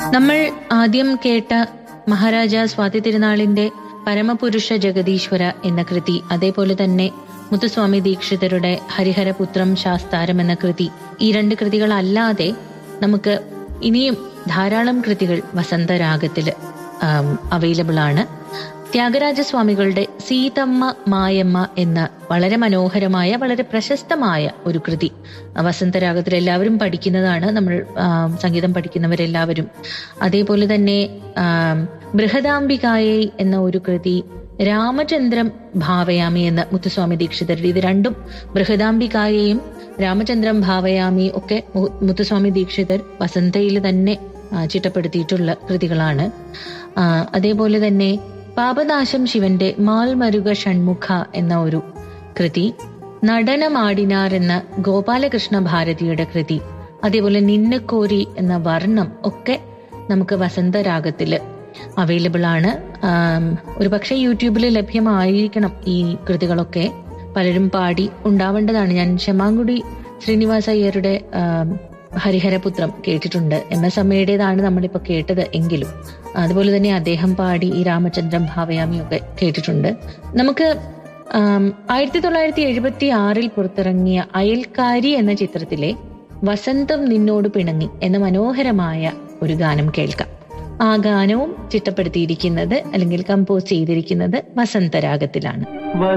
നമ്മൾ ആദ്യം കേട്ട മഹാരാജ സ്വാതി തിരുനാളിന്റെ പരമപുരുഷ ജഗദീശ്വര എന്ന കൃതി അതേപോലെ തന്നെ മുത്തുസ്വാമി ദീക്ഷിതരുടെ ഹരിഹരപുത്രം ശാസ്താരം എന്ന കൃതി ഈ രണ്ട് കൃതികളല്ലാതെ നമുക്ക് ഇനിയും ധാരാളം കൃതികൾ വസന്തരാഗത്തില് അവൈലബിൾ ആണ് ത്യാഗരാജസ്വാമികളുടെ സീതമ്മ മായമ്മ എന്ന വളരെ മനോഹരമായ വളരെ പ്രശസ്തമായ ഒരു കൃതി വസന്തരാഗത്തിൽ എല്ലാവരും പഠിക്കുന്നതാണ് നമ്മൾ സംഗീതം പഠിക്കുന്നവരെല്ലാവരും അതേപോലെ തന്നെ ബൃഹദാംബികായെ എന്ന ഒരു കൃതി രാമചന്ദ്രം ഭാവയാമി എന്ന മുത്തുസ്വാമി ദീക്ഷിതരുടെ ഇത് രണ്ടും ബൃഹദാംബികായെയും രാമചന്ദ്രം ഭാവയാമി ഒക്കെ മുത്തുസ്വാമി ദീക്ഷിതർ വസന്തയിൽ തന്നെ ചിട്ടപ്പെടുത്തിയിട്ടുള്ള കൃതികളാണ് അതേപോലെ തന്നെ പാപനാശം ശിവന്റെ മാൽമരുക ഷൺമുഖ എന്ന ഒരു കൃതി നടനമാടിനാർ എന്ന ഗോപാലകൃഷ്ണ ഭാരതിയുടെ കൃതി അതേപോലെ നിന്നക്കോരി എന്ന വർണ്ണം ഒക്കെ നമുക്ക് വസന്തരാഗത്തില് അവൈലബിൾ ആണ് ഒരു പക്ഷേ യൂട്യൂബിൽ ലഭ്യമായിരിക്കണം ഈ കൃതികളൊക്കെ പലരും പാടി ഉണ്ടാവേണ്ടതാണ് ഞാൻ ശമാങ്കുടി ശ്രീനിവാസ അയ്യരുടെ ഹരിഹരപുത്രം കേട്ടിട്ടുണ്ട് എം എസ് അമ്മയുടേതാണ് നമ്മളിപ്പോൾ കേട്ടത് എങ്കിലും അതുപോലെ തന്നെ അദ്ദേഹം പാടി ഈ രാമചന്ദ്രൻ ഭാവയാമിയൊക്കെ കേട്ടിട്ടുണ്ട് നമുക്ക് ആയിരത്തി തൊള്ളായിരത്തി എഴുപത്തി ആറിൽ പുറത്തിറങ്ങിയ അയൽക്കാരി എന്ന ചിത്രത്തിലെ വസന്തം നിന്നോട് പിണങ്ങി എന്ന മനോഹരമായ ഒരു ഗാനം കേൾക്കാം ആ ഗാനവും ചിട്ടപ്പെടുത്തിയിരിക്കുന്നത് അല്ലെങ്കിൽ കമ്പോസ് ചെയ്തിരിക്കുന്നത് വസന്തരാഗത്തിലാണ്